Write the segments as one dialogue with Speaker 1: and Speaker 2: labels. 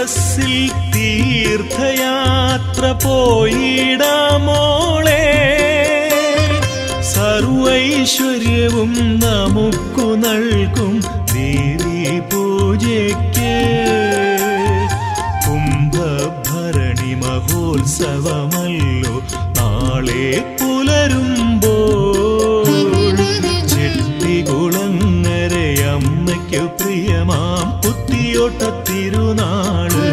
Speaker 1: സരസിൽ തീർത്ഥയാത്ര പോയിടാമോളെ സർവൈശ്വര്യവും നമുക്കു നൽകും ദേവി പൂജയ്ക്ക് കുംഭഭരണി മഹോത്സവമല്ലോ നാളെ പുലരുമ്പോൾ ചെട്ടികുളങ്ങരയമ്മയ്ക്കു പ്രിയമാം കുത്തിയോട്ട തിരുനാള്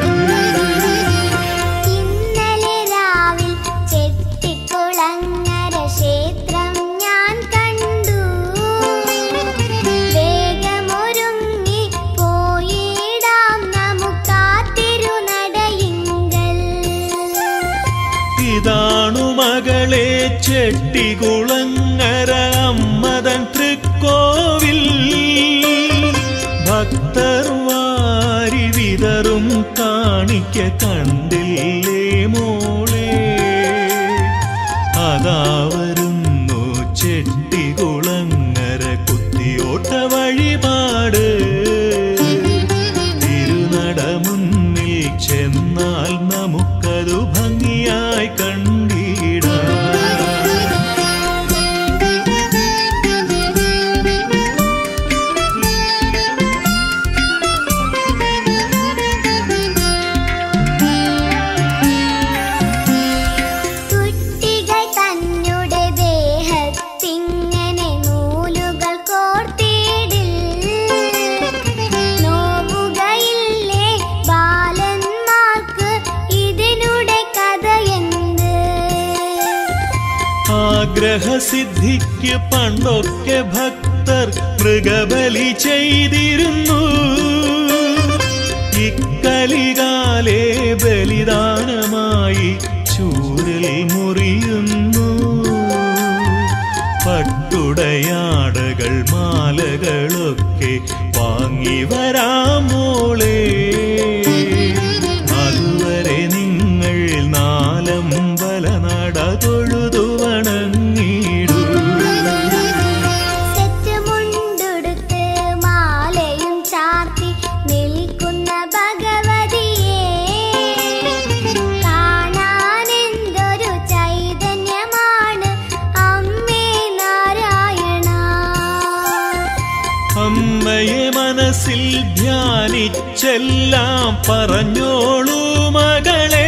Speaker 2: ഇന്നലെ രാവിൽ ചെട്ടിക്കുളങ്ങര ക്ഷേത്രം ഞാൻ കണ്ടു വേഗമൊരുങ്ങി പോയിടാം നമുക്കാ തിരുനടയിങ്കൽ
Speaker 1: ഇതാണു മകളെ ചെട്ടികുളങ്ങര അമ്മതൻ തൃക്കോവിൽ ഭക്തർ വാരി വിതറും കാണിക്ക കണ്ടില്ലേ മോളെ അതാ വരുന്നു ചെട്ടികുളങ്ങര കുത്തിയോട്ട വഴിപാട് തിരുനട മുന്നിൽ ചെന്നാൽ നമുക്കതു ഭംഗിയായി കണ്ടിടാം
Speaker 2: കുട്ടികൾ തന്നുടെ ദേഹത്തിങ്ങനെ നൂലുകൾ കോർത്തിടിൽ നോവുകയില്ലേ ബാലന്മാർക്ക് ഇതിനുടെ കഥയെന്ത്
Speaker 1: ആഗ്രഹസിദ്ധിക്ക് പണ്ടൊക്കെ ഭക്തർ മൃഗബലി ചെയ്തിരുന്നു ഇക്കലികാലേ ബലിദാനമായി ചൂരൽ മുറിയുന്നു പട്ടുടയാടകൾ മാലകളൊക്കെ വാങ്ങി വരാമോളെ അതുവരെ നിങ്ങൾ നാലമ്പല നട തൊഴുതു വണങ്ങിടൂ
Speaker 2: സെറ്റ് മുണ്ടുടുത്ത് മാലയും ചാർത്തി നിൽക്കുന്ന ഭഗവതിയെ കാണാനെന്തൊരു ചൈതന്യമാണ് അമ്മേ നാരായണ
Speaker 1: അമ്മയെ മനസ്സിൽ ധ്യാനിച്ചെല്ലാം പറഞ്ഞോളൂ മകളെ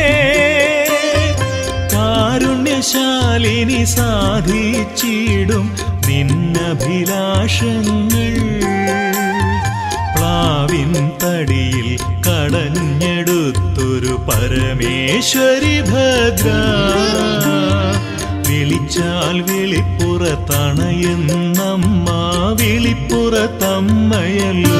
Speaker 1: കാരുണ്യശാലിനി സാധിച്ചിടും നിന്നഭിലാഷങ്ങൾ പ്ലാവിൻ തടിയിൽ കടഞ്ഞെടുത്തൊരു പരമേശ്വരി ഭദ്ര വിളിച്ചാൽ വിളിപ്പുറത്തണയുന്നമ്മ വിളിപ്പുറത്തമ്മയല്ലോ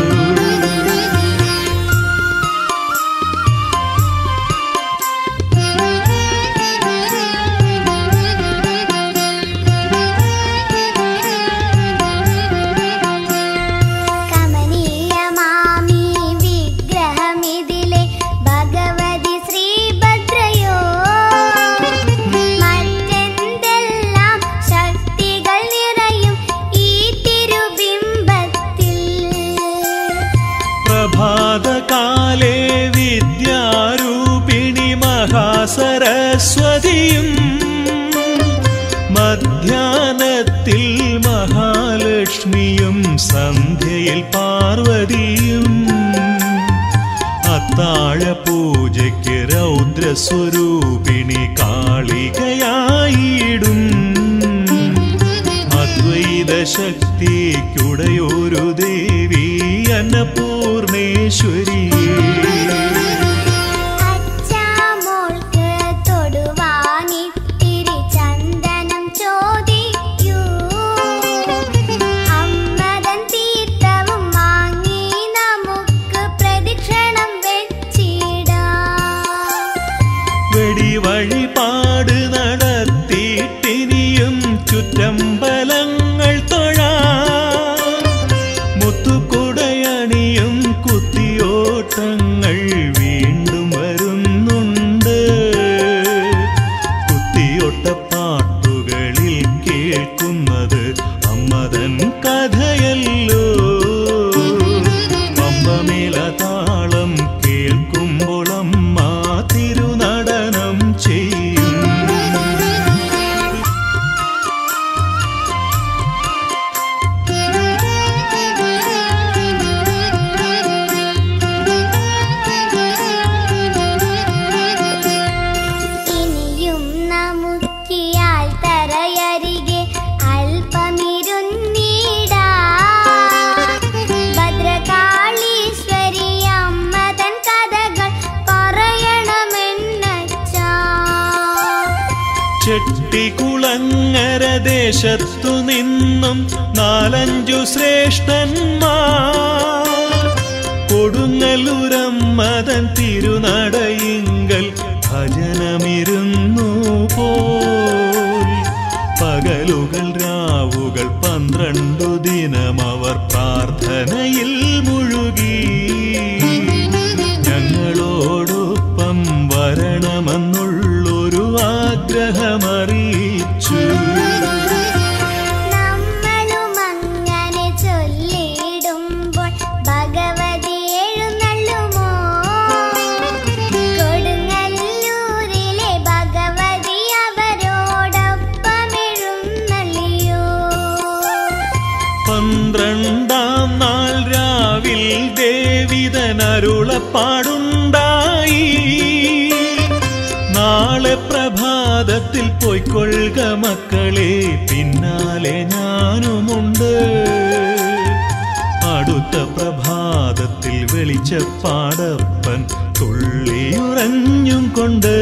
Speaker 2: കമനീയമാമീ വിഗ്രഹമിതിലെ ഭഗവതി ശ്രീഭദ്രയോ മറ്റെന്തെല്ലാം ശക്തികൾ നിറയും ഈ തിരുബിംബത്തിൽ
Speaker 1: പ്രഭാതകാലേ വിദ്യാരൂപിണി മഹാസരസ്വതിയും മധ്യാനത്തിൽ മഹാലക്ഷ്മിയും സന്ധ്യയിൽ പാർവതിയും അത്താഴ പൂജയ്ക്ക് രൗദ്രസ്വരൂപിണി കാളികയായിടും അദ്വൈത ശക്തിക്കുടയൊരു ദേവി അന്നപൂർണേശ്വരിയേ
Speaker 2: അച്ചാമോൾക്ക് തൊടുവാനിത്തിരി ചന്ദനം ചോദിക്കൂ അമ്മതൻ തീർത്ഥവും വാങ്ങി നമുക്ക് പ്രദക്ഷിണം വെച്ചിടാം
Speaker 1: വെടി വഴിപാട് നടത്തിയിട്ടിനിയും ചുറ്റമ്പലങ്ങൾ തൊഴാ മുത്തുകുടയണിയും കുത്തിയോട്ടങ്ങൾ വീണ്ടും വരുന്നുണ്ട് കുത്തിയോട്ട പാട്ടുകളിൽ കേൾക്കുന്നത് അമ്മതൻ കഥയല്ലോ പമ്പമേല താളം കേൾക്കുമ്പോൾ ചെട്ടികുളങ്ങര ദേശത്തു നിന്നും നാലഞ്ചു ശ്രേഷ്ഠന്മാർ കൊടുങ്ങല്ലൂരമ്മതൻ തിരുനടയിങ്കൽ ഭജനമിരുന്നു പോൽ പകലുകൾ രാവുകൾ പന്ത്രണ്ടു ദിനം അവർ പ്രാർത്ഥനയിൽ മുഴുകി ഞങ്ങളോടൊപ്പം വരണമെന്നുള്ളൊരു ആഗ്രഹമറിയിച്ചു
Speaker 2: നമ്മളും അങ്ങനെ ചൊല്ലിടുമ്പോൾ ഭഗവതി എഴുന്നള്ളുമോ കൊടുങ്ങല്ലൂരിലെ ഭഗവതി അവരോടൊപ്പം എഴുന്നള്ളിയോ
Speaker 1: പന്ത്രണ്ടാം നാൾ രാവിൽ ദേവിതനരുളപ്പാടുണ്ടായി നാളെ പ്രഭാതത്തിൽ പോയിക്കൊള്ളുക മക്കളെ പിന്നാലെ ഞാനുമുണ്ട് അടുത്ത പ്രഭാതത്തിൽ വെളിച്ചപ്പാടപ്പൻ തുള്ളിയുറഞ്ഞും കൊണ്ട്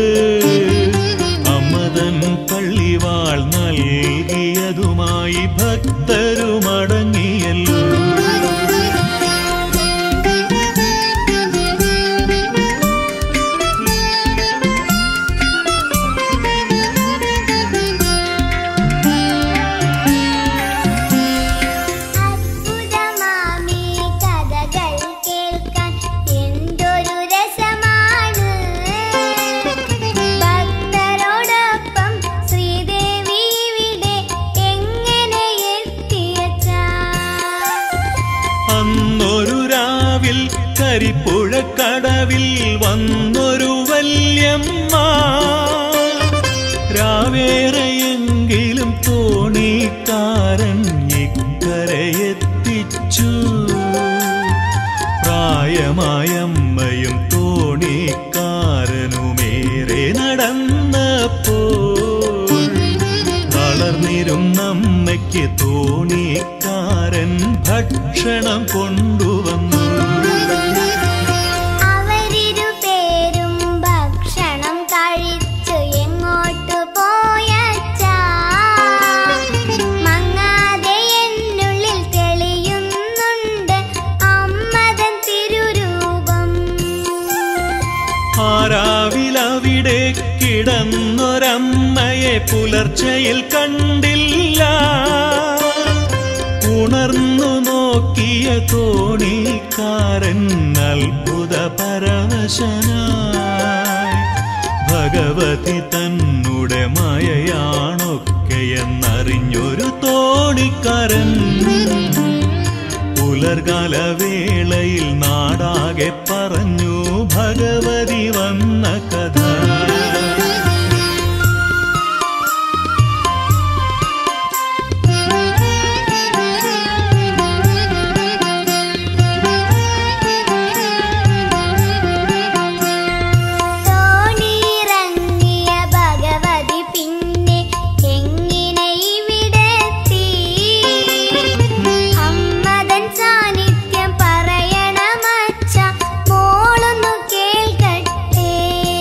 Speaker 1: അമ്മതൻ പള്ളിവാൾ നൽകിയതുമായി ഭക്തരുമടങ്ങിയല്ലോ
Speaker 2: അത്ഭുതമാമീ കഥകൾ കേൾക്കാൻ എന്തൊരു രസമാണ് ഭക്തരോടൊപ്പം ശ്രീദേവി ഇവിടെ എങ്ങനെ എത്തിയച്ചാ
Speaker 1: അന്നൊരു രാവിൽ കരിപ്പുഴക്കടവിൽ വന്നൊരു വല്യമ്മ രാവേറെയെങ്കിലും തോണിക്കാരൻ ഇക്കരയെത്തിച്ചു പ്രായമായമ്മയും തോണിക്കാരനുമേറെ നടന്നപ്പോൾ വളർന്നിരുന്നമ്മയ്ക്ക് തോണിക്കാരൻ ഭക്ഷണം കൊണ്ടുവന്നു
Speaker 2: അവരിരുപേരും ഭക്ഷണം കഴിച്ചു എങ്ങോട്ടു പോയച്ചാ മങ്ങാതെ എന്നുള്ളിൽ തെളിയുന്നുണ്ട് അമ്മതൻ തിരുരൂപം
Speaker 1: ആരാവിലവിടെ കിടന്നൊരമ്മയെ പുലർച്ചയിൽ കണ്ടില്ല ഉണർന്നു നോക്കിയ തോണിക്കാരൻ അത്ഭുത പരവശനായി ഭഗവതി തന്നുടെ മായയാണൊക്കെയെന്നറിഞ്ഞൊരു തോണിക്കാരൻ പുലർകാല വേളയിൽ നാടാകെ പറഞ്ഞു ഭഗവതി വന്ന കഥ
Speaker 2: തോണിയിറങ്ങിയ ഭഗവതി പിന്നെ എങ്ങനെ ഇവിടെത്തി അമ്മതൻ സാന്നിധ്യം പറയണമച്ച മോളൊന്നു കേൾക്കട്ടെ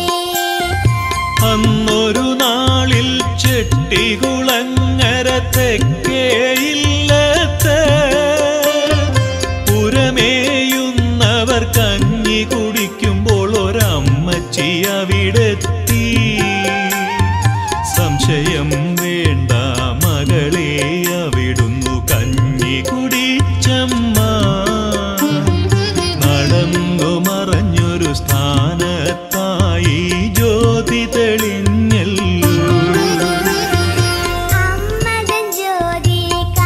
Speaker 1: അന്നൊരു നാളിൽ ചെട്ടികുളങ്ങര തെക്കേയില്ലത്ത് പുരമേയുന്നവർ കഞ്ഞി കുടിക്കുമ്പോൾ ഒരമ്മച്ചി അവിടെത്തി സംശയം വേണ്ട മകളെ അവിടുന്നു കഞ്ഞി കുടിച്ചമ്മ നടന്നു മറഞ്ഞൊരു സ്ഥാനത്തായി ജ്യോതി തെളിഞ്ഞല്ലോ
Speaker 2: അമ്മതൻ ജ്യോതി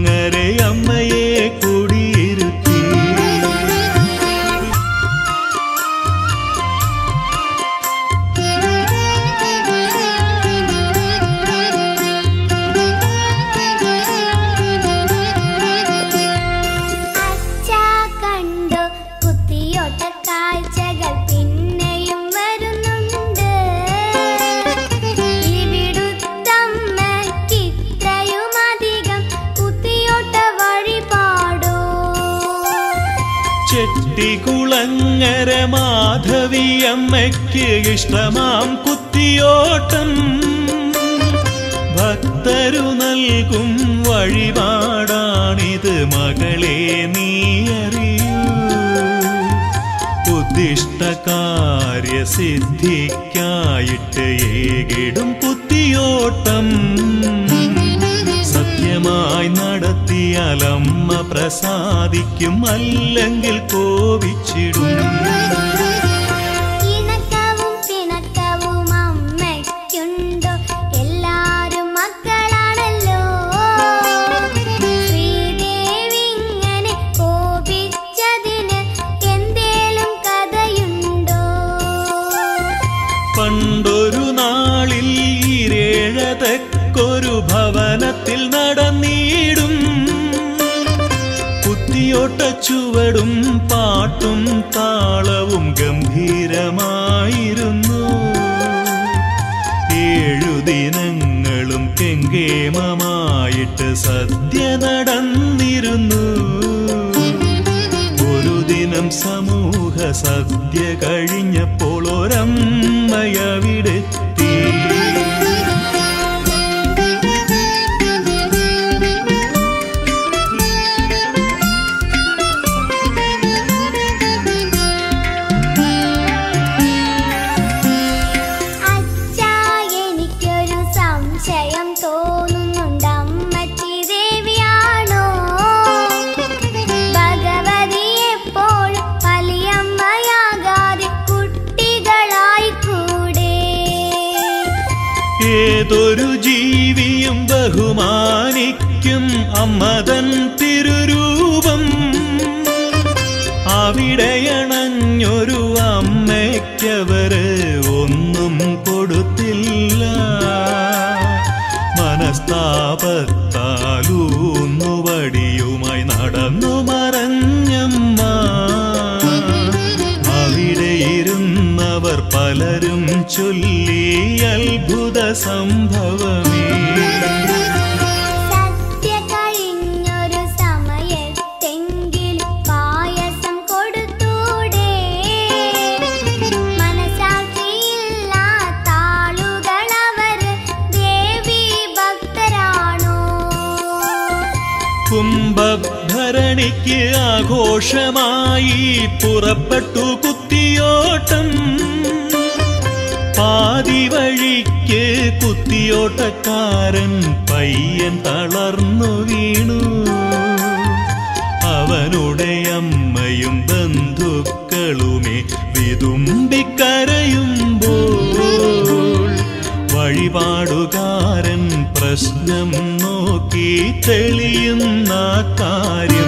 Speaker 1: കുളങ്ങരെ അമ്മയെ കുടിയിരുത്തി
Speaker 2: അച്ഛാ കണ്ടു കുത്തിയോട്ട കാഴ്ചകൾ പിന്നെയും വരുന്നുണ്ട് ഇവിടുത്തമ്മക്കിത്രയുമധികം കുത്തിയോട്ട വഴിപാടോ
Speaker 1: ചെട്ടികുളങ്ങര മാധവി അമ്മയ്ക്ക് ഇഷ്ടമാം കുത്തിയോട്ടം ഭക്തരു നൽകും വഴിപാടാണിത് മകളെ നീ അറിയൂ ഉദ്ദിഷ്ടകാര്യസിദ്ധിക്കായിട്ട് ഏകിടും കുത്തിയോട്ടം സത്യമായി നടത്തിയാൽ അമ്മ പ്രസാദിക്കും അല്ലെങ്കിൽ കോപിച്ചിടും
Speaker 2: ഇണക്കവും പിണക്കവും അമ്മയ്ക്കുണ്ടോ എല്ലാരും മക്കളാണല്ലോ ശ്രീദേവി ഇങ്ങനെ കോപിച്ചതിന് എന്തേലും കഥയുണ്ടോ
Speaker 1: പണ്ടൊരു നാളിൽ ഈരേഴതക്കൊരു ഭവനത്തിൽ നടന്നിടും കുത്തിയോട്ട ചുവടും പാട്ടും താളവും ഗംഭീരമായിരുന്നു ഏഴു ദിനങ്ങളും കെങ്കേമമായിട്ട് സദ്യ നടന്നിരുന്നു ഒരു ദിനം സമൂഹ സദ്യ കഴിഞ്ഞപ്പോൾ ഒരമ്മയവിടെത്തി
Speaker 2: അച്ഛാ എനിക്കൊരു സംശയം തോന്നുന്നുണ്ട് അമ്മച്ചി ദേവിയാണോ ഭഗവതി എപ്പോഴും വലിയമ്മയാകാതെ കുട്ടികളായി കൂടെ
Speaker 1: ഏതൊരു ജീവിയും ബഹുമാനിക്കും അമ്മതൻ തിരുരൂപം അവിടെയണഞ്ഞൊരു അമ്മയ്ക്കവര് ഒന്നും കൊടുത്തില്ല മനസ്താപത്താലൂന്നുവടിയുമായി നടന്നു മറഞ്ഞമ്മ അവിടെ ഇരുന്നവർ പലരും ചൊല്ലി അത്ഭുത സംഭവമേ
Speaker 2: സദ്യ കഴിഞ്ഞൊരു സമയത്തെങ്കിലും പായസം കൊടുത്തൂടെ മനസാക്ഷിയില്ലാത്ത ആളുകളവര് ദേവി ഭക്തരാണോ
Speaker 1: കുംഭഭരണിക്ക് ആഘോഷമായി പുറപ്പെട്ടു കുത്തിയോട്ടം പാതി വഴിക്ക് കുത്തിയോട്ടക്കാരൻ പയ്യൻ തളർന്നു വീണു അവനുടെ അമ്മയും ബന്ധുക്കളുമേ വിതുമ്പിക്കരയുമ്പോൾ വഴിപാടുകാരൻ പ്രശ്നം നോക്കി തെളിയുന്ന കാര്യം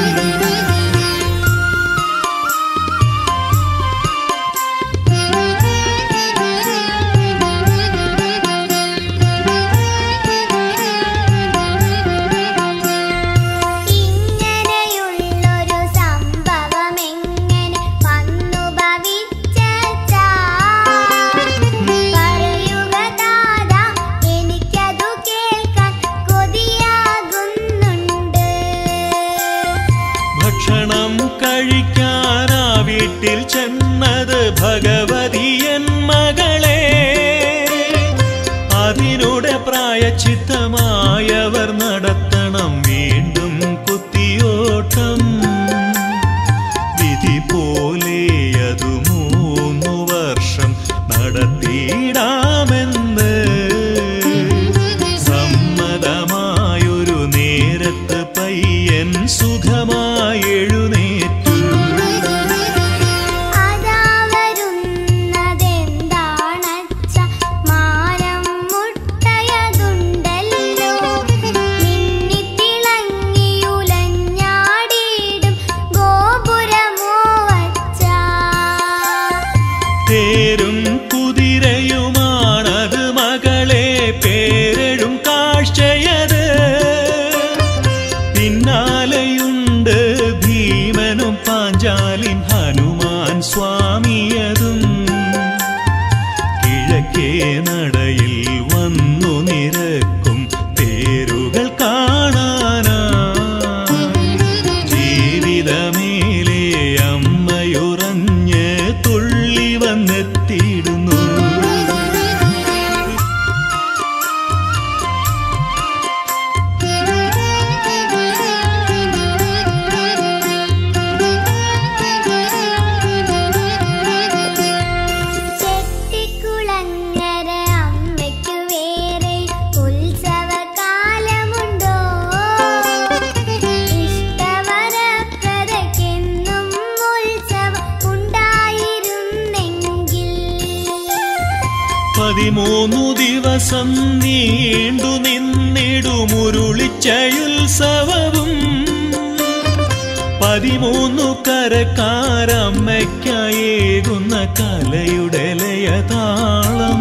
Speaker 2: ഇങ്ങനെയുള്ളൊരു സംഭവം എങ്ങനെ വന്നു ഭവിച്ചച്ചാ പറയുക ദാദാ എനിക്കതു കേൾക്കാൻ കൊതിയാകുന്നുണ്ട്
Speaker 1: ഭക്ഷണം കഴിക്കാനാ വീട്ടിൽ ചെന്നത് ഭഗവതിയൻ മകളെ അതിനുടെ പ്രായച്ചിത്തമായവർ നടത്തണം വീണ്ടും കുത്തിയോട്ടം വിധി പോലെ അതു മൂന്നു വർഷം നടത്തിയിടാമെന്ന് സമ്മതമായൊരു നേരത്ത് പയ്യൻ സുഖമായി എഴുന്നേറ്റു
Speaker 2: അതാ വരുന്നതെന്താണച്ച മാനം മുട്ടയതുണ്ടല്ലോ മിന്നിത്തിളങ്ങി
Speaker 1: പിന്നാലെയുണ്ട് ഭീമനും പാഞ്ചാലിൻ ഹനുമാൻ സ്വാമിയതും കിഴക്കേ നടയിൽ വന്നു നിരക്കും തേരുകൾ കാണാനാ ജീവിതമേലെ അമ്മയുറഞ്ഞ് തുള്ളി വന്നെത്തിയിടുന്നു
Speaker 2: ചെട്ടിക്കുളങ്ങര അമ്മയ്ക്കു വേറെ ഉത്സവകാലമുണ്ടോ ഇഷ്ടവരപ്രദയ്ക്കെന്നും ഉത്സവം ഉണ്ടായിരുന്നെങ്കിൽ
Speaker 1: പതിമൂന്നു ദിവസം നീണ്ടു നിന്നിടുമുരുളിച്ചയുത്സവവും പതിമൂന്നു കരക്കാരമ്മയ്ക്കായേകുന്ന കലയുടെ ലയതാളം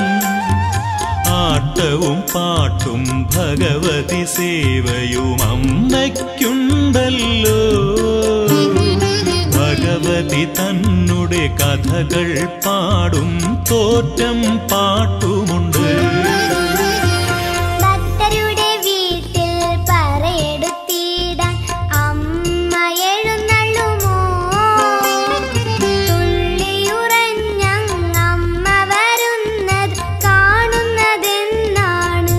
Speaker 1: ആട്ടവും പാട്ടും ഭഗവതി സേവയും അമ്മയ്ക്കുണ്ടല്ലോ ഭഗവതി തന്നെ കഥകൾ പാടും തോറ്റം പാട്ടുമുണ്ട്
Speaker 2: ഭക്തരുടെ വീട്ടിൽ പറയെടുത്തിടാൻ അമ്മ എഴുന്നള്ളുമോ തുള്ളിയുറഞ്ഞങ്ങമ്മ വരുന്നത് കാണുന്നതെന്നാണ്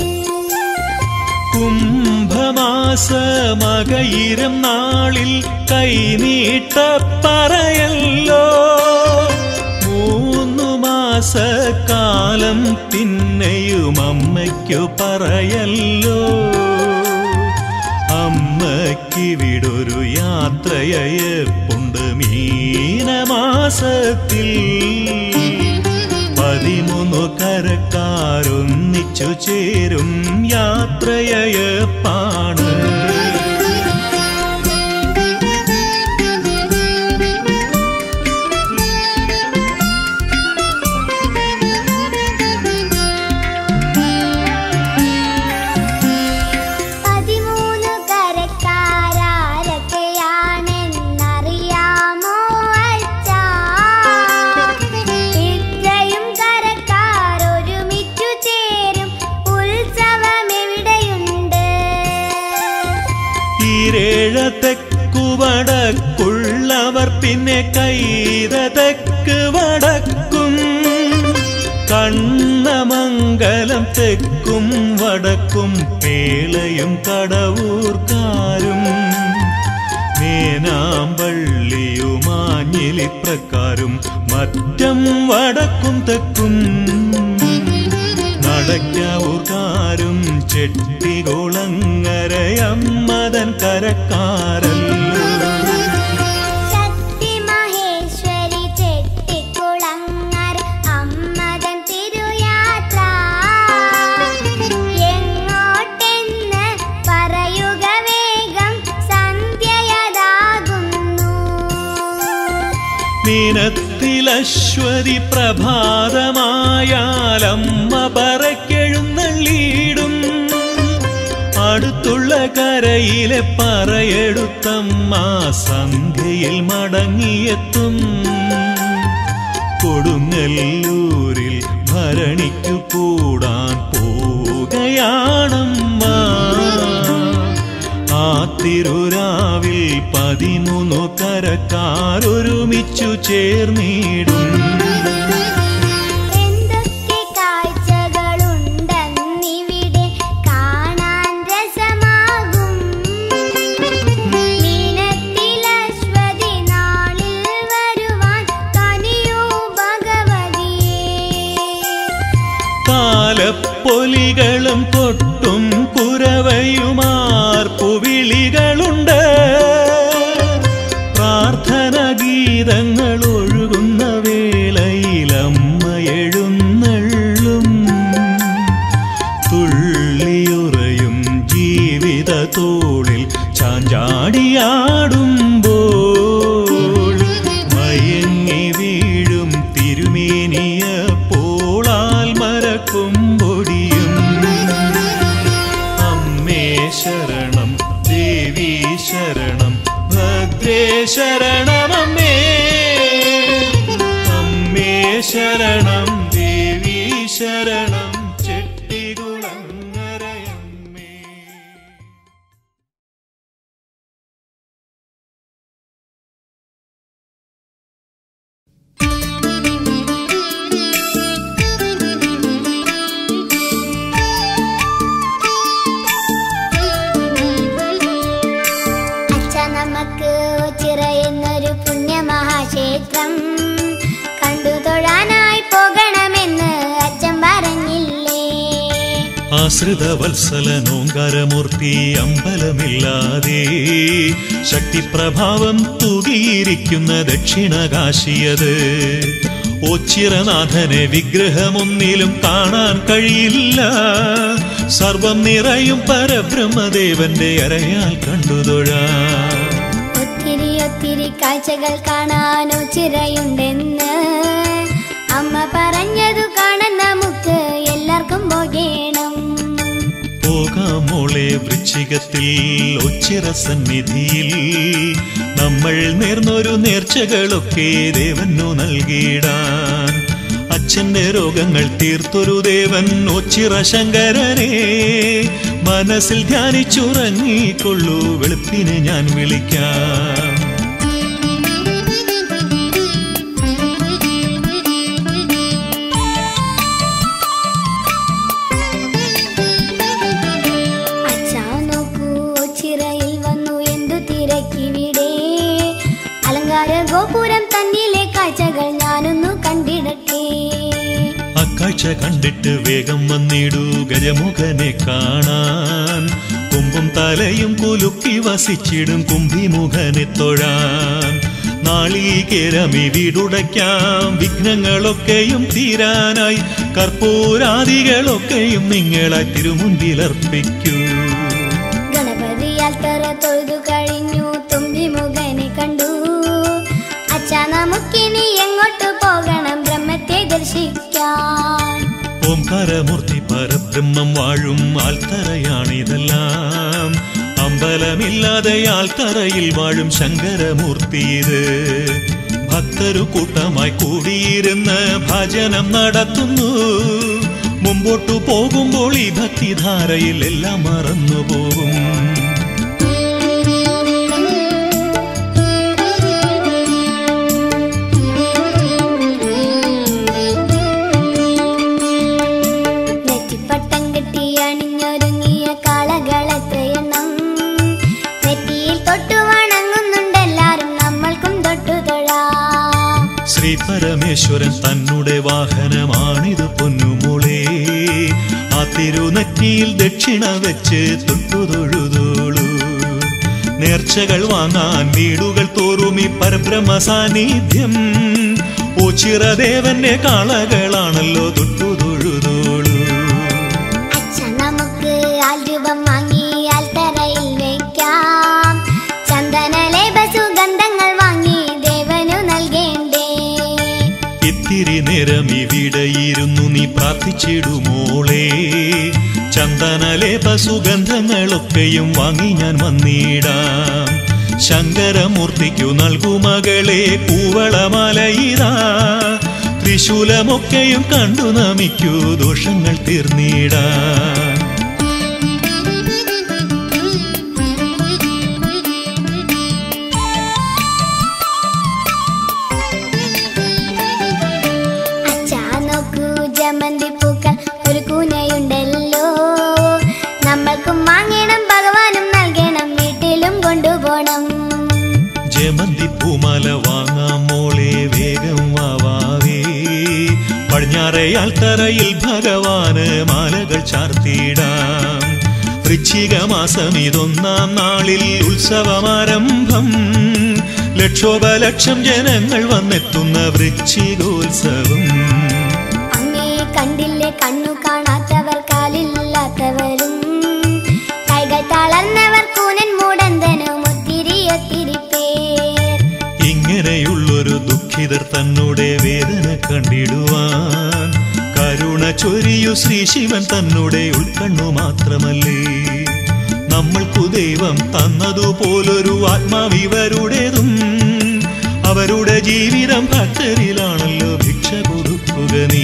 Speaker 1: കുംഭമാസ മകയിരം നാളിൽ കൈനീട്ട പറയല്ലോ മൂന്നു മാസക്കാലം പിന്നെയും അമ്മയ്ക്കു പറയല്ലോ അമ്മയ്ക്കിവിടൊരു യാത്രയയപ്പുണ്ട് മീനമാസത്തിൽ പതിമൂന്നു കരക്കാരൊന്നിച്ചു ചേരും യാത്രയയപ്പാണ്
Speaker 2: പതിമൂന്ന് കരക്കാരൊക്കെയാണെന്നറിയാമോ അച്ഛാ ഇത്രയും കരക്കാർ ഒരുമിച്ചു ചേരും ഉത്സവം എവിടെയുണ്ട്
Speaker 1: ഈരേഴ തെക്കു വടക്കുള്ളവർ പിന്നെ കൈത തെക്ക് വടക്കും കണ്ണമംഗലം തെക്കും വടക്കും പേളയും കടവൂർക്കാരും മേനാമ്പള്ളിയുമാഞ്ഞിലിപ്രക്കാരും മറ്റം വടക്കും തെക്കും നടക്കാവൂർക്കാരും ചെട്ടികുളങ്ങരയമ്മതൻ കരക്കാരല്ലോ
Speaker 2: ശക്തി മഹേശ്വരി ചെട്ടിക്കുളങ്ങര അമ്മതൻ തിരുയാത്ര എങ്ങോട്ടെന്ന് പറയുക വേഗം സന്ധ്യയതാകുന്നു
Speaker 1: മീനത്തിലശ്വതി പ്രഭാതമായാലമ്മ പറക്കെഴുന്നള്ളിയിടും അടുത്തുള്ള കരയിലെ പറയെടുത്തമ്മ സന്ധ്യയിൽ മടങ്ങിയെത്തും കൊടുങ്ങല്ലൂരിൽ ഭരണിക്കു കൂടാൻ പോവുകയാണമ്മ ആ തിരുരാവിൽ പതിമൂന്നു കരക്കാരൊരുമിച്ചു ചേർന്നിടും
Speaker 2: എന്തൊക്കെ കാഴ്ചകളുണ്ടെന്നിവിടെ കാണാൻ രസമാകും മീനത്തിലശ്വതി നാളിൽ വരുവാൻ കനിയൂ ഭഗവതിയേ
Speaker 1: കാലപ്പൊലികളും കൊട്ടും കുരവയുമാർപ്പുവിളികളുണ്ട് പ്രാർത്ഥന ഗീതങ്ങൾ ഒഴുകുന്ന വേളയിലമ്മ എഴുന്നള്ളും തുള്ളിയുറയും ജീവിത തോളിൽ ചാഞ്ചാടിയാടുമ്പോൾ മയങ്ങി വീഴും തിരുമേനിയ പോളാൽ മരക്കുമ്പൊടിയും അമ്മേ ശരണം ദേവി ശരണം ഭദ്രേ ശരണമമ്മേ അമ്മേ ശരണം ദേവി ശരണം ചെട്ടികുളങ്ങരയമ്മേ
Speaker 2: അച്ഛ നമുക്ക് ചിറയുന്നൊരു പുണ്യമഹാക്ഷേത്രം കണ്ടു തൊഴാനായി പോകണമെന്ന് അച്ഛൻ പറഞ്ഞില്ലേ
Speaker 1: ആശ്രിത വത്സലനോങ്കാരമൂർത്തി അമ്പലമില്ലാതെ ശക്തിപ്രഭാവം തൂകിയിരിക്കുന്ന ദക്ഷിണകാശിയത് ഓച്ചിറനാഥനെ വിഗ്രഹമൊന്നിലും കാണാൻ കഴിയില്ല സർവം നിറയും പരബ്രഹ്മദേവന്റെ അരയാൽ കണ്ടുതൊഴാം
Speaker 2: ഒത്തിരി ഒത്തിരി കാഴ്ചകൾ കാണാനോ ചിറയുണ്ടെന്ന് അമ്മ പറഞ്ഞതു കാണാൻ നമുക്ക് എല്ലാവർക്കും പോകണം
Speaker 1: പോകാം മോളെ വൃശ്ചികത്തിൽ ഒച്ചിറ സന്നിധിയിൽ നമ്മൾ നേർന്നൊരു നേർച്ചകളൊക്കെ ദേവനു നൽകിയിടാൻ അച്ഛന്റെ രോഗങ്ങൾ തീർത്തൊരു ദേവൻ ഒച്ചിറ ശങ്കരനെ മനസ്സിൽ ധ്യാനിച്ചുറങ്ങിക്കൊള്ളൂ വെളുപ്പിനെ ഞാൻ വിളിക്കാം
Speaker 2: അച്ഛാ നോക്കൂ ചിറയിൽ വന്നു എന്തു തിരക്കിവിടെ അലങ്കാര ഗോപുരം തന്നിലെ കാഴ്ചകൾ ഞാനൊന്നു കണ്ടിടട്ടെ
Speaker 1: അക്കാഴ്ച കണ്ടിട്ട് വേഗം വന്നിടൂ ഗജമുഖനെ കാണാൻ കൊമ്പും തലയും കുലുക്കി വസിച്ചിടും കുംഭിമുഖനെ തൊഴാൻ നാളീകേരമി വീടുടയ്ക്കാം വിഘ്നങ്ങളൊക്കെയും തീരാനായി കർപ്പൂരാദികളൊക്കെയും നിങ്ങളെ തിരുമുൻപിലർപ്പിക്കൂ
Speaker 2: ഗണപതിയാൽ തറ തൊഴുതു കഴിഞ്ഞു തുമ്പി മുഖനെ കണ്ടു അച്ഛാ നമുക്കിനി എങ്ങോട്ട് പോകണം ബ്രഹ്മത്തെ ദർശിക്കാൻ
Speaker 1: ഓംകാരമൂർത്തി പരബ്രഹ്മം വാഴും ആൽത്തറയാണിതെല്ലാം അമ്പലമില്ലാതെ ആൽത്തറയിൽ വാഴും ശങ്കരമൂർത്തി ഇത് ഭക്തരു കൂട്ടമായി കൂടിയിരുന്ന് ഭജനം നടത്തുന്നു മുമ്പോട്ടു പോകുമ്പോൾ ഈ ഭക്തിധാരയിൽ എല്ലാം മറന്നു പോകും
Speaker 2: നെറ്റിപ്പട്ടം കെട്ടി അണിഞ്ഞൊരുങ്ങിയ കാളകളെത്രയെണ്ണം നെറ്റിയിൽ തൊട്ടു വണങ്ങുന്നുണ്ടെല്ലാരും നമ്മൾക്കും തൊട്ടു തൊഴാം
Speaker 1: ശ്രീ പരമേശ്വരൻ തന്നുടെ വാഹനമാണിത് പൊന്നുമോളെ ആ തിരുനെറ്റിയിൽ ദക്ഷിണ വെച്ച് തൊട്ടുതൊഴുതോളൂ നേർച്ചകൾ വാങ്ങാൻ വീടുകൾ തോറും ഈ പരബ്രഹ്മ സാന്നിധ്യം ഓ ചിറദേവന്റെ കാളകളാണല്ലോ തൊട്ടുതൊഴുതോളൂ
Speaker 2: അച്ഛ നമുക്ക് ആൽ രൂപം വാങ്ങി ആൽത്തറയിൽ വെക്കാം ചന്ദനലേപ സുഗന്ധങ്ങൾ വാങ്ങി ദേവനു നൽകേണ്ടേ
Speaker 1: ഇത്തിരി നേരം ഇവിടെയിരുന്നു നീ പ്രാർത്ഥിച്ചിടുമോളെ ചന്ദനലേപ സുഗന്ധങ്ങളൊക്കെയും വാങ്ങി ഞാൻ വന്നിടാം ശങ്കരമൂർത്തിക്കു നൽകു മകളെ കൂവളമലയിതാ ത്രിശൂലമൊക്കെയും കണ്ടു നമിക്കൂ ദോഷങ്ങൾ തീർന്നിടാൻ
Speaker 2: അച്ഛാ നോക്കൂ ജമന്തി പൂക്കൾ ഒരു കൂനയുണ്ടല്ലോ നമ്മൾക്കും വാങ്ങണം ഭഗവാനും നൽകണം വീട്ടിലും കൊണ്ടുപോണം
Speaker 1: ജമന്തി പൂമാല വാങ്ങാം മോളെ വേഗം വാവാവേ പടിഞ്ഞാറയാൽ തറയിൽ ഭഗവാന് മാലകൾ ചാർത്തിയിടാം വൃശ്ചിക മാസം ഇതൊന്നാം നാളിൽ ഉത്സവമാരംഭം ലക്ഷോപലക്ഷം ജനങ്ങൾ വന്നെത്തുന്ന വൃശ്ചികോത്സവം
Speaker 2: അമ്മേ കണ്ടില്ലേ കണ്ണു കാണാത്തവർ കാലില്ലാത്തവരും കൈകൾ തളർന്നവർ കൂനൻ മൂടന്തനും ഒത്തിരി ഒത്തിരി പേർ
Speaker 1: ഇങ്ങനെയുള്ളൊരു ദുഃഖിതർ തന്നുടെ വേദന കണ്ടിടുവാൻ കരുണ ചൊരിയു ശ്രീ ശിവൻ തന്നുടെ ഉൾക്കണ്ണു മാത്രമല്ലേ നമ്മൾക്കു ദൈവം തന്നതുപോലൊരു ആത്മാവിവരുടേതും അവരുടെ ജീവിതം ഭക്തരിലാണല്ലോ ഭിക്ഷ കൊടുക്കുക നീ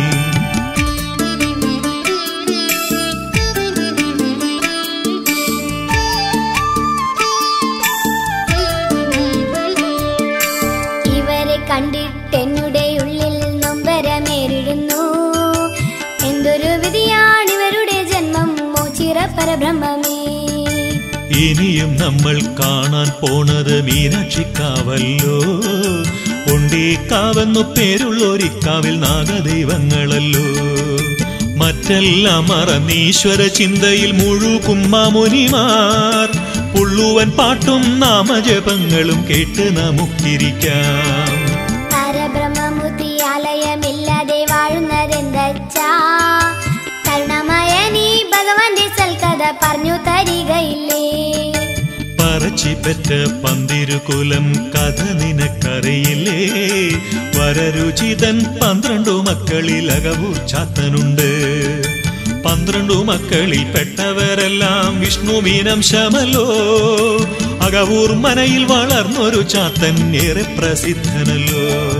Speaker 2: ഇവരെ കണ്ടിട്ടെന്നുടെ ഉള്ളിൽ നൊമ്പരമേറിടുന്നു എന്തൊരു വിധിയാണിവരുടെ ജന്മം മോചിറ പരബ്രഹ്മമേ
Speaker 1: ഇനിയും നമ്മൾ കാണാൻ പോണത് മീനാക്ഷിക്കാവല്ലോ ഉണ്ടീക്കാവെന്നു പേരുള്ളൊരിക്കാവിൽ നാഗദൈവങ്ങളല്ലോ മറ്റെല്ലാം മറന്നീശ്വര ചിന്തയിൽ മുഴുകും മാമുനിമാർ പുള്ളുവൻ പാട്ടും നാമജപങ്ങളും കേട്ട് നമുക്കിരിക്കാം
Speaker 2: പരബ്രഹ്മമൂർത്തി ആലയമില്ലാതെ വാഴുന്നതെന്തച്ചാ കരുണമായ നീ ഭഗവാന്റെ സൽക്കഥ പറഞ്ഞു തരികയില്ലേ
Speaker 1: പറച്ചിപ്പറ്റ പന്തിരുകുലം കഥ നിനക്കറിയില്ലേ വരരുചിതൻ പന്ത്രണ്ടു മക്കളിൽ അകവൂർ ചാത്തനുണ്ട് പന്ത്രണ്ടു മക്കളിൽ പെട്ടവരെല്ലാം വിഷ്ണുവീനം ശമലോ അകവൂർ മനയിൽ വളർന്നൊരു ചാത്തൻ ഏറെ പ്രസിദ്ധനല്ലോ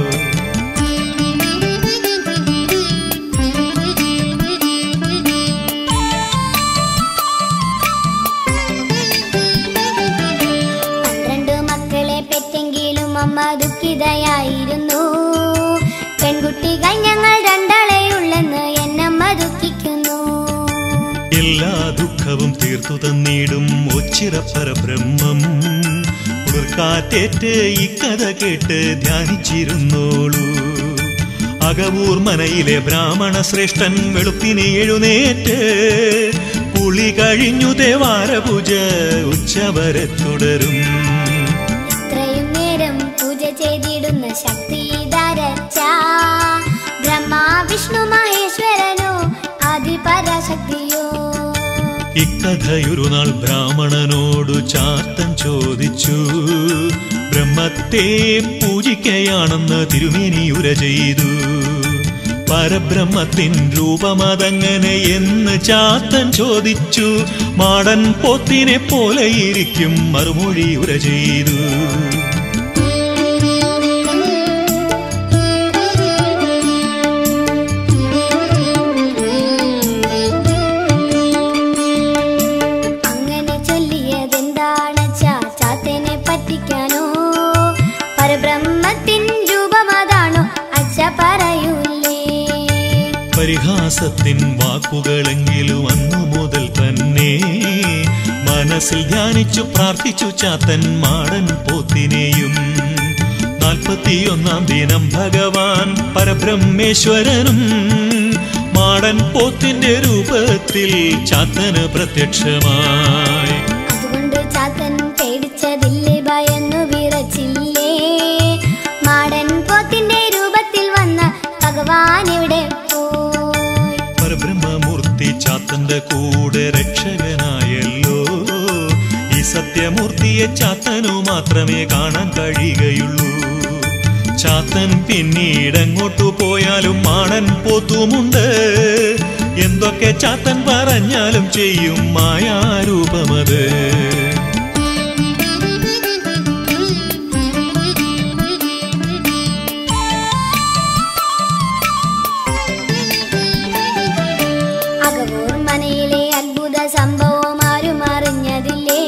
Speaker 2: പന്ത്രണ്ട് മക്കളെ പെറ്റെങ്കിലും അമ്മ ദുഃഖിതയായിരുന്നു പെൺകുട്ടികൾ ഞങ്ങൾ രണ്ടാളെയുള്ളെന്ന് എന്നമ്മ ദുഃഖിക്കുന്നു
Speaker 1: എല്ലാ ദുഃഖവും തീർത്തു തന്നിടും ഒച്ചിറപ്പര ബ്രഹ്മം കുളിർക്കാറ്റേറ്റ് ഈ കഥ കേട്ട് ധ്യാനിച്ചിരുന്നോളൂ അകവൂർ മനയിലെ ബ്രാഹ്മണ ശ്രേഷ്ഠൻ വെളുപ്പിനെ എഴുന്നേറ്റ് കുളി കഴിഞ്ഞു ദേവാരപൂജ ഉച്ചവരെ തുടരും
Speaker 2: ഇത്രയും നേരം പൂജ ചെയ്തിടുന്ന ശക്തി ധരച്ച ബ്രഹ്മ വിഷ്ണു മഹേശ്വരനോ ആദിപരാശക്തിയോ
Speaker 1: ഇക്കഥയൊരു നാൾ ബ്രാഹ്മണനോടു ചാത്തൻ ചോദിച്ചു ബ്രഹ്മത്തെ പൂജിക്കയാണെന്ന് തിരുമേനി ഉര ചെയ്തു പരബ്രഹ്മത്തിൻ രൂപമതങ്ങനെ എന്ന് ചാത്തൻ ചോദിച്ചു മാടൻ പോത്തിനെ പോലെ ഇരിക്കും മറുമൊഴി ഉര ചെയ്തു
Speaker 2: അങ്ങനെ ചൊല്ലിയതെന്താണ് ചാത്തനെ പറ്റിക്കാനോ പരബ്രഹ്മത്തിൻ രൂപമതാണോ അച്ഛ പറയൂലേ
Speaker 1: പരിഹാസത്തിൻ വാക്കുകളെങ്കിലും അന്നു മുതൽ തന്നെ മനസ്സിൽ ധ്യാനിച്ചു പ്രാർത്ഥിച്ചു ചാത്തൻ മാടൻ പോത്തിനെയും നാൽപ്പത്തിയൊന്നാം ദിനം ഭഗവാൻ പരബ്രഹ്മേശ്വരനും മാടൻ പോത്തിന്റെ രൂപത്തിൽ ചാത്തന് പ്രത്യക്ഷമായി
Speaker 2: അതുകൊണ്ട് ചാത്തൻ പേടിച്ചതില്ലേ ഭയന്നു വിറച്ചില്ലേ മാടൻ പോത്തിന്റെ രൂപത്തിൽ വന്ന ഭഗവാൻ ഇവിടെ പോയി
Speaker 1: പരബ്രഹ്മമൂർത്തി ചാത്തന്റെ കൂടെ രക്ഷകനായല്ലോ ഈ സത്യമൂർത്തിയെ ചാത്തനു മാത്രമേ കാണാൻ കഴിയുകയുള്ളൂ ചാത്തൻ പിന്നീടെങ്ങോട്ടു പോയാലും മാണൻ പോത്തുമുണ്ട് എന്തൊക്കെ ചാത്തൻ പറഞ്ഞാലും ചെയ്യും മായാരൂപമത്
Speaker 2: അകവൂർ മനയിലെ അത്ഭുത സംഭവം ആരും അറിഞ്ഞതില്ലേ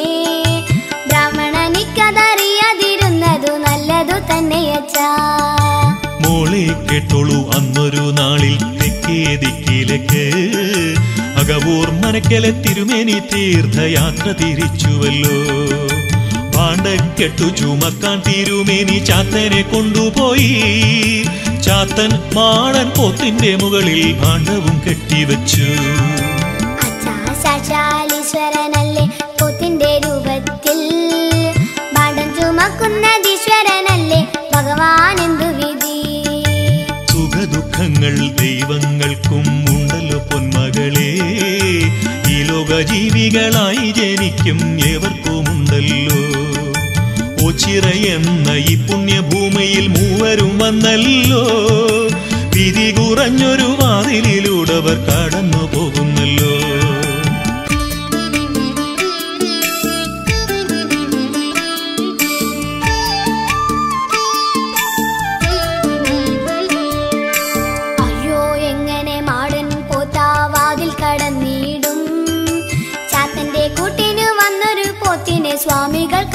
Speaker 2: ബ്രാഹ്മണനിക്കതറിയാതിരുന്നതു നല്ലതു തന്നെയച്ചാ
Speaker 1: മോളെ കേട്ടോളൂ അന്നൊരു നാളിൽ തെക്കേ ദിക്കിലേക്ക് അകവൂർ മനക്കലെ തിരുമേനി തീർത്ഥയാത്ര തിരിച്ചുവല്ലോ പാണ്ടക്കെട്ടു ചുമക്കാൻ തിരുമേനി ചാത്തനെ കൊണ്ടുപോയി ചാത്തൻ മാടൻ പോത്തിന്റെ മുകളിൽ ഭാണ്ഡവും കെട്ടിവെച്ചു
Speaker 2: അച്ഛാ ശാശാലീശ്വരനല്ലേ പോത്തിന്റെ രൂപത്തിൽ ഭാണ്ഡം ചുമക്കുന്നതീശ്വരനല്ലേ ഭഗവാൻ എന്തു വിധി
Speaker 1: സുഖദുഃഖങ്ങൾ ദൈവങ്ങൾക്കും ഉണ്ടല്ലോ പൊന്മകളെ ഈ ലോക ജീവികളായി ജനിക്കും ഏവർക്കുമുണ്ടല്ലോ ഓച്ചിറ എന്ന ഈ പുണ്യഭൂമിയിൽ മൂവരും വന്നല്ലോ വിധി കുറഞ്ഞൊരു വാതിലിലൂടെ അവർ കടന്നു പോകുന്നല്ലോ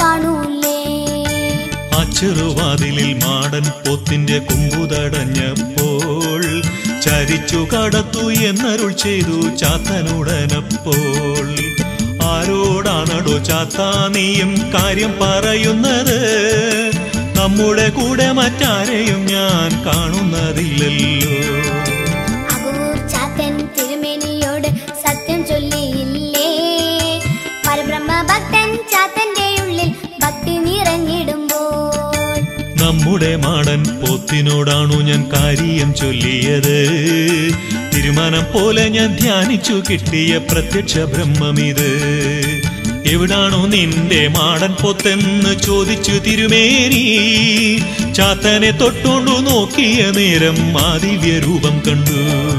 Speaker 2: കാണൂലേ
Speaker 1: ആ ചെറുവാതിലിൽ മാടൻ പോത്തിന്റെ കുമ്പുതടഞ്ഞപ്പോൾ ചരിച്ചു കടത്തു എന്നരുൾ ചെയ്തു ചാത്തനുടനപ്പോൾ ആരോടാണടോ ചാത്താ നീയും കാര്യം പറയുന്നത് നമ്മുടെ കൂടെ മറ്റാരെയും ഞാൻ കാണുന്നതില്ലല്ലോ
Speaker 2: അബൂർ ചാത്തൻ തിരുമേനിയോട് സത്യം ചൊല്ലിയില്ലേ പരബ്രഹ്മ ഭക്തൻ ചാത്തന്റെ ഉള്ളിൽ ഭക്തി നിറഞ്ഞിടുമ്പോൾ
Speaker 1: നമ്മുടെ മാടൻ പോത്തിനോടാണു ഞാൻ കാര്യം ചൊല്ലിയത് തീരുമാനം പോലെ ഞാൻ ധ്യാനിച്ചു കിട്ടിയ പ്രത്യക്ഷ ബ്രഹ്മമിത് എവിടാണോ നിന്റെ മാടൻ പൊത്തെന്ന് ചോദിച്ചു തിരുമേനി ചാത്തനെ തൊട്ടുകൊണ്ടു നോക്കിയ നേരം ആ ദിവ്യരൂപം കണ്ടു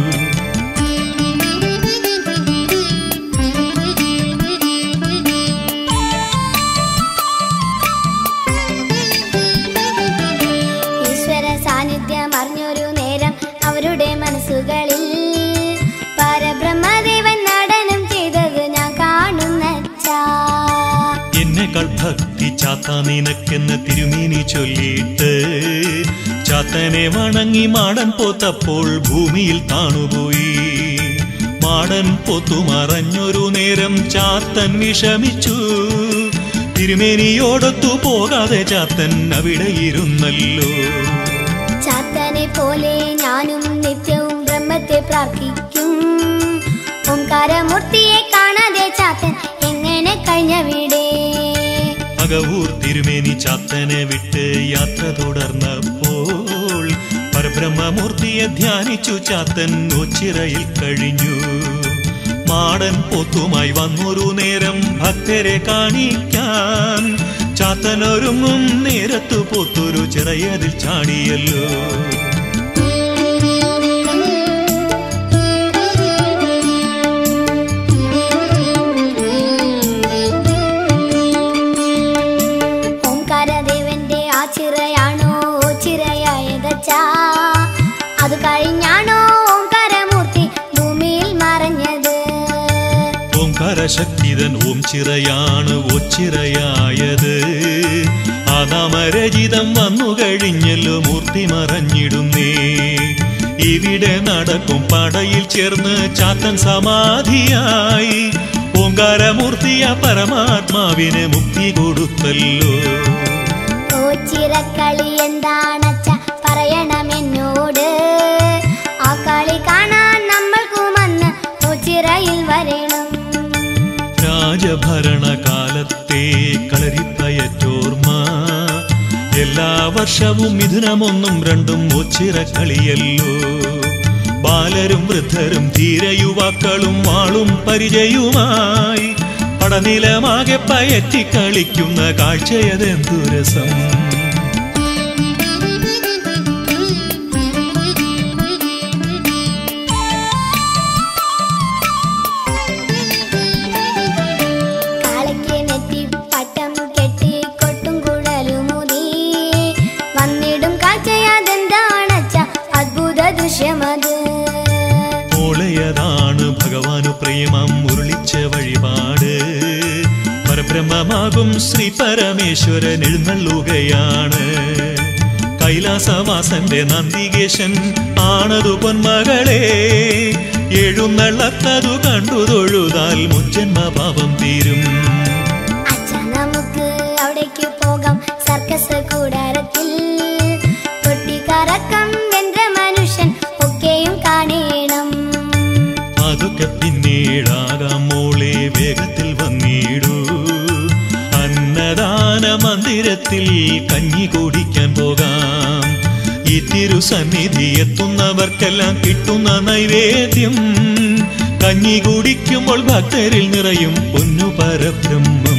Speaker 2: ഈശ്വര സാന്നിധ്യം അറിഞ്ഞൊരു നേരം അവരുടെ മനസ്സുകളിൽ പരബ്രഹ്മദേവൻ നടനം ചെയ്തത് ഞാൻ കാണുന്നച്ചാ
Speaker 1: എന്നെക്കാൾ ഭക്തി ചാത്ത നിനക്കെന്ന് തിരുമേനി ചൊല്ലിയിട്ട് ചാത്തനെ വണങ്ങി മാടൻ പോത്തപ്പോൾ ഭൂമിയിൽ താണുപോയി മാടൻ പോത്തു മറഞ്ഞൊരു നേരം ചാത്തൻ വിഷമിച്ചു തിരുമേനിയോടൊത്തു പോകാതെ ചാത്തൻ അവിടെ ഇരുന്നല്ലോ
Speaker 2: ചാത്തനെ പോലെ ഞാനും നിത്യവും ബ്രഹ്മത്തെ പ്രാർത്ഥിക്കും ഓംകാരമൂർത്തിയെ കാണാതെ ചാത്തൻ എങ്ങനെ കഴിഞ്ഞവിടെ
Speaker 1: അകവൂർ തിരുമേനി ചാത്തനെ വിട്ട് യാത്ര തുടർന്നപ്പോൾ പരബ്രഹ്മമൂർത്തിയെ ധ്യാനിച്ചു ചാത്തൻ ഒച്ചിറയിൽ കഴിഞ്ഞു മാടൻ പോത്തുമായി വന്നൊരു നേരം ഭക്തരെ കാണിക്കാൻ ചാത്തനൊരുങ്ങും നേരത്തു പോത്തൊരു ചിറയതിൽ ചാടിയല്ലോ
Speaker 2: ഓംകാരദേവന്റെ ആ ചിറയാണോ ചിറയായതച്ചാ അത് കഴിഞ്ഞാണോ ഓംകാരമൂർത്തി ഭൂമിയിൽ മറഞ്ഞത്
Speaker 1: ഓംകാരശക്തിതൻ ഓം ചിറയാണ് ഒച്ചിറയായത് ആദാമരചിതം വന്നു കഴിഞ്ഞല്ലോ മൂർത്തി മറഞ്ഞിടുന്നേ ഇവിടെ നടക്കും പടയിൽ ചേർന്ന് ചാത്തൻ സമാധിയായി ഓങ്കാരമൂർത്തിയ പരമാത്മാവിന് മുക്തി കൊടുത്തല്ലോ
Speaker 2: ഓ ചിറക്കളി എന്താണച്ച പറയണമെന്നോട് ആ കളി കാണാൻ നമ്മൾക്കുമന്ന് ഓ ചിറയിൽ വരണം
Speaker 1: രാജഭരണകാലത്തെ കളരിപ്പയറ്റോർമ്മ എല്ലാ വർഷവും മിഥുനമൊന്നും രണ്ടും ഒച്ചിറക്കളിയല്ലോ ബാലരും വൃദ്ധരും ധീരയുവാക്കളും വാളും പരിചയുമായി പടനിലമാകെ പയറ്റി കളിക്കുന്ന കാഴ്ചയതെന്തു രസം
Speaker 2: കാളയ്ക്ക് നെറ്റി പട്ടം കെട്ടി കൊട്ടും കുഴലുമുതി വന്നിടും കാഴ്ചയതെന്താണച്ച അത്ഭുത ദൃശ്യമത്
Speaker 1: ഓളയതാണ് ഭഗവാനു പ്രേമം മുരളിച്ച വഴിപാട് പരബ്രഹ്മമാകും ശ്രീ പരമേശ്വരൻ എഴുന്നള്ളുകയാണ് കൈലാസവാസന്റെ നന്ദികേശൻ ആണതു പൊന്മകളെ എഴുന്നള്ളത്തതു കണ്ടു തൊഴുതാൽ മുജ്ജന്മ പാപം തീരും
Speaker 2: അച്ഛ നമുക്ക് അവിടേക്ക് പോകാം സർക്കസ് കൂടാരത്തിൽ കൊട്ടിക്കറക്കം വെன்ற മനുഷ്യൻ ഒക്കെയും കാണേണം
Speaker 1: അതൊക്കെ പിന്നീടാകാം മോളെ വേഗത്തിൽ വന്നിടൂ അന്നദാന മന്ദിരത്തിൽ കഞ്ഞി കുടിക്കാൻ പോകാം ഈ തിരുസന്നിധി എത്തുന്നവർക്കെല്ലാം കിട്ടുന്ന നൈവേദ്യം കഞ്ഞി കുടിക്കുമ്പോൾ ഭക്തരിൽ നിറയും പൊന്നു പരബ്രഹ്മം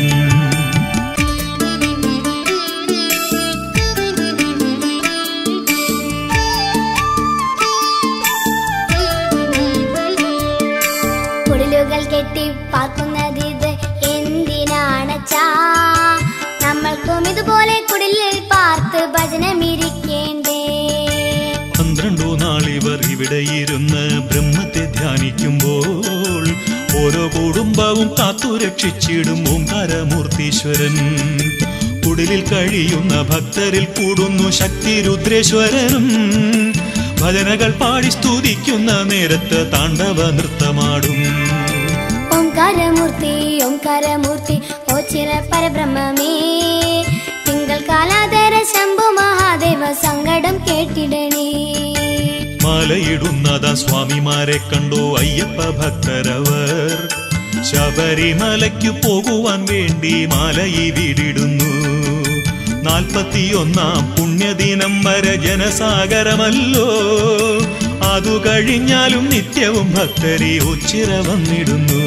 Speaker 2: കുടിലുകൾ കെട്ടി പാർക്കുന്നതിത് എന്തിനാണച്ചാ നമ്മൾക്കും ഇതുപോലെ കുടിലിൽ പാർത്ത് ഭജനമിരിക്കേണ്ടേ
Speaker 1: പന്ത്രണ്ടു നാളിവർ ഇവിടെ ഇരുന്ന് ബ്രഹ്മത്തെ ധ്യാനിക്കുമ്പോൾ ഓരോ കുടുംബവും കാത്തു രക്ഷിച്ചിടും ഓംകാരമൂർത്തീശ്വരൻ കുടിലിൽ കഴിയുന്ന ഭക്തരിൽ കൂടുന്നു ശക്തി രുദ്രേശ്വരനും ഭജനകൾ പാടി സ്തുതിക്കുന്ന നേരത്ത് താണ്ഡവ നൃത്തമാടും
Speaker 2: ഓംകാരമൂർത്തി ഓംകാരമൂർത്തി ഓ ചിര പരബ്രഹ്മമേ തിങ്കൾ കാലാതര ശംഭു മഹാദേവ സങ്കടം കേട്ടിടണേ
Speaker 1: മലയിടുന്നതാ സ്വാമിമാരെ കണ്ടു അയ്യപ്പ ഭക്തരവർ ശബരിമലയ്ക്കു പോകുവാൻ വേണ്ടി മാലയിവിടിടുന്നു നാൽപ്പത്തിയൊന്നാം പുണ്യദിനം വരെ ജനസാഗരമല്ലോ അതു കഴിഞ്ഞാലും നിത്യവും ഭക്തരെ ഉച്ചിര വന്നിടുന്നു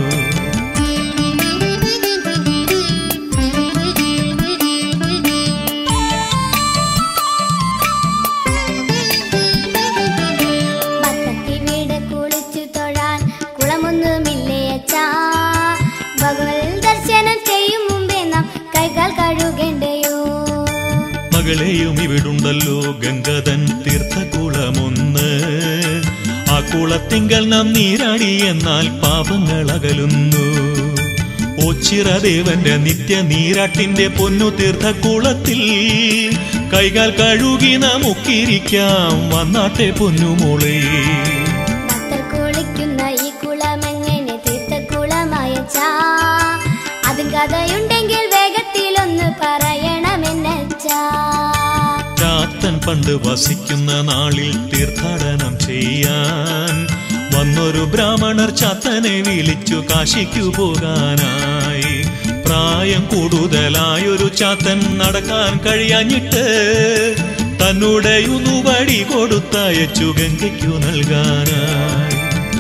Speaker 2: ഭക്തത്തി വീട് കുളിച്ചു തൊഴാൻ കുളമൊന്നുമില്ലേ അച്ഛാ ഭഗവത് ദർശനം ചെയ്യും മുമ്പേ നാം കൈകാൽ കഴുകേണ്ടയോ
Speaker 1: മകളെയും ഇവിടുണ്ടല്ലോ ഗംഗതൻ തീർത്ഥകുളമൊന്ന് ആ കുളത്തിങ്കൽ നാം നീരാടി എന്നാൽ പാപങ്ങൾ അകലുന്നു ഓച്ചിറദേവന്റെ നിത്യ നീരാട്ടിന്റെ പൊന്നു തീർത്ഥക്കുളത്തിൽ കൈകാൽ കഴുകി നമുക്കിരിക്കാം വന്നാട്ടെ പൊന്നുമോളെ
Speaker 2: ഭക്തർ കുളിക്കുന്ന ഈ കുളമെങ്ങനെ തീർത്ഥക്കുളമായച്ചാ അതും കഥയുണ്ടെങ്കിൽ വേഗത്തിലൊന്ന് പറയണമെന്നച്ചാ
Speaker 1: ചാത്തൻ പണ്ട് വസിക്കുന്ന നാളിൽ തീർത്ഥാടനം ചെയ്യാൻ വന്നൊരു ബ്രാഹ്മണർ ചാത്തനെ വിളിച്ചു കാശിക്കു പോകാനായി പ്രായം കൂടുതലായൊരു ചാത്തൻ നടക്കാൻ കഴിയാഞ്ഞിട്ട് തന്നുടെ വടി കൊടുത്തയച്ചു ഗംഗയ്ക്കു നൽകാനായി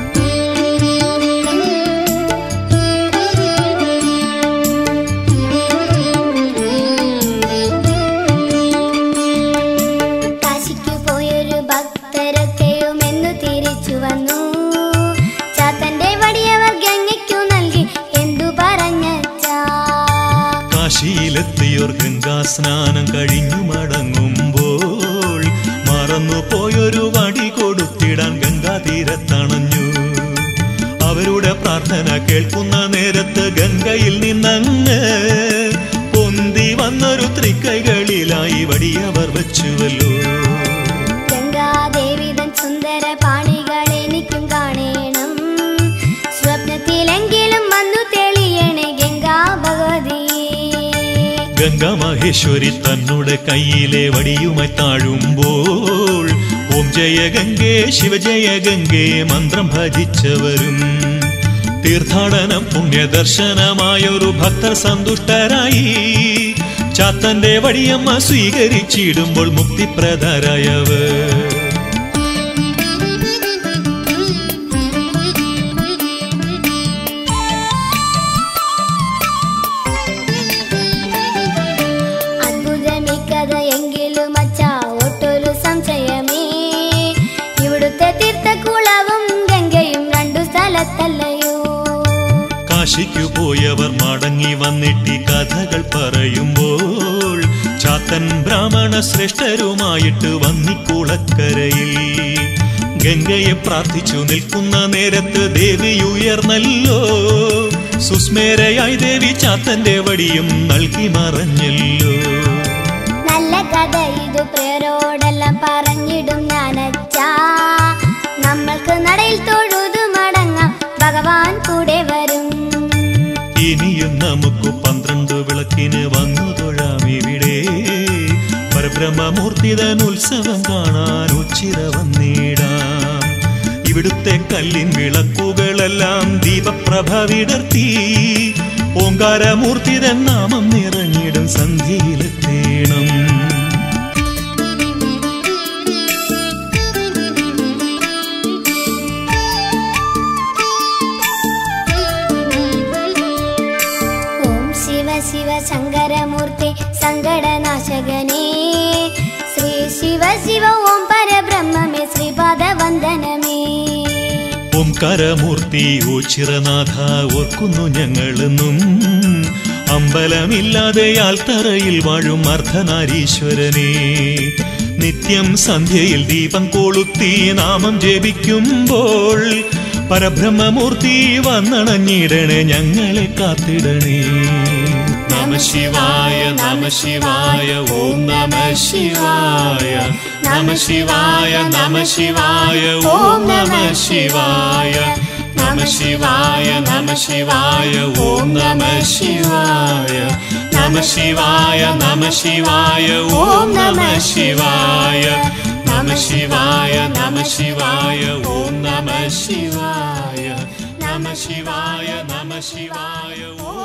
Speaker 2: കാശിക്ക് പോയൊരു ഭക്തരൊക്കെയും എന്നു തിരിച്ചു വന്നു ചാത്തന്റെ വടിയവർ ഗംഗയ്ക്കു നൽകി എന്തു പറഞ്ഞച്ചാ
Speaker 1: കാശിയിലെത്തിയോർ ഗംഗാ സ്നാനം കഴിഞ്ഞു മടങ്ങുമ്പോൾ മറന്നു പോയൊരു വടി കൊടുത്തിടാൻ ഗംഗാ തീരത്തണഞ്ഞു അവരുടെ പ്രാർത്ഥന കേൾക്കുന്ന നേരത്ത് ഗംഗയിൽ നിന്നങ്ങ് പൊന്തി വന്നൊരു ത്രിക്കൈകളിലായി വടിയവർ വെച്ചുവല്ലോ
Speaker 2: ഗംഗാദേവിതൻ സുന്ദര പാണികൾ എനിക്കും കാണേണം സ്വപ്നത്തിലെങ്കിലും വന്നു തെളിയണേ ഗംഗാ ഭഗവതിയെ
Speaker 1: ഗംഗ മഹേശ്വരി തന്നുടെ കയ്യിലെ വടിയുമായി താഴുമ്പോൾ ഓം ജയ ഗംഗേ ശിവജയ ഗംഗേ മന്ത്രം ഭജിച്ചവരും തീർത്ഥാടനം പുണ്യദർശനമായൊരു ഭക്തർ സന്തുഷ്ടരായി ചാത്തന്റെ വടിയമ്മ സ്വീകരിച്ചിടുമ്പോൾ മുക്തിപ്രദരായവർ
Speaker 2: അത്ഭുതമീ കഥ എങ്കിലും അച്ഛാ ഒട്ടൊരു സംശയമേ ഇവിടുത്തെ തീർത്ഥക്കുളവും ഗംഗയും രണ്ടു സ്ഥലത്തല്ലയോ
Speaker 1: കാശിക്കു പോയവർ മടങ്ങി വന്നിട്ട് കഥകൾ പറയുമ്പോൾ ചാത്തൻ ബ്രാഹ്മണ ശ്രേഷ്ഠരുമായിട്ട് വന്നിക്കുളക്കരയിൽ ഗംഗയെ പ്രാർത്ഥിച്ചു നിൽക്കുന്ന നേരത്ത് ദേവി ഉയർന്നല്ലോ സുസ്മേരയായി ദേവി ചാത്തന്റെ വടിയും നൽകി മറഞ്ഞല്ലോ
Speaker 2: നല്ല കഥ ഇത് പേരോടെല്ലാം പറഞ്ഞിടും ഞാനച്ചാ നമ്മൾക്ക് നടയിൽ തൊഴുതു മടങ്ങാം ഭഗവാൻ കൂടെ വരും
Speaker 1: ഇനിയും നമുക്ക് പന്ത്രണ്ട് വിളക്കിന് വന്നു തൊഴാം ഇവിടെ പരബ്രഹ്മമൂർത്തിതൻ ഉത്സവം കാണാൻ ഉച്ചിര വന്നിടാം ഇവിടുത്തെ കല്ലിൻ വിളക്കുകളെല്ലാം ദീപപ്രഭ വിടർത്തി ഓങ്കാരമൂർത്തിതൻ നാമം നിറഞ്ഞിടും സന്ധിയിലെത്തേണം
Speaker 2: ഓം ശിവ ശിവ ശങ്കരമൂർത്തി സങ്കടനാശകനേ ശ്രീ ശിവ ശിവ ഓം പരബ്രഹ്മമേ ശ്രീപാദ വന്ദനമേ
Speaker 1: ഓംകാരമൂർത്തി ഓച്ചിറനാഥ ഓർക്കുന്നു ഞങ്ങളെന്നും അമ്പലമില്ലാതെ ആൽത്തറയിൽ വാഴും അർദ്ധനാരീശ്വരനെ നിത്യം സന്ധ്യയിൽ ദീപം കൊളുത്തി നാമം ജപിക്കുമ്പോൾ പരബ്രഹ്മമൂർത്തി വന്നണഞ്ഞിടണേ ഞങ്ങളെ കാത്തിടണേ നമ ശിവായ നമ ശിവായ ഓം നമ ശിവായ നമ ശിവായ നമ ശിവായ ഓം നമ ശിവായ നമ ശിവായ നമ ശിവായ ഓം നമ ശിവായ നമ ശിവായ നമ ശിവായ ഓം നമ ശിവായ നമ ശിവായ നമ ശിവായ ഓം നമ ശിവായ നമ ശിവായ നമ ശിവായ ഓം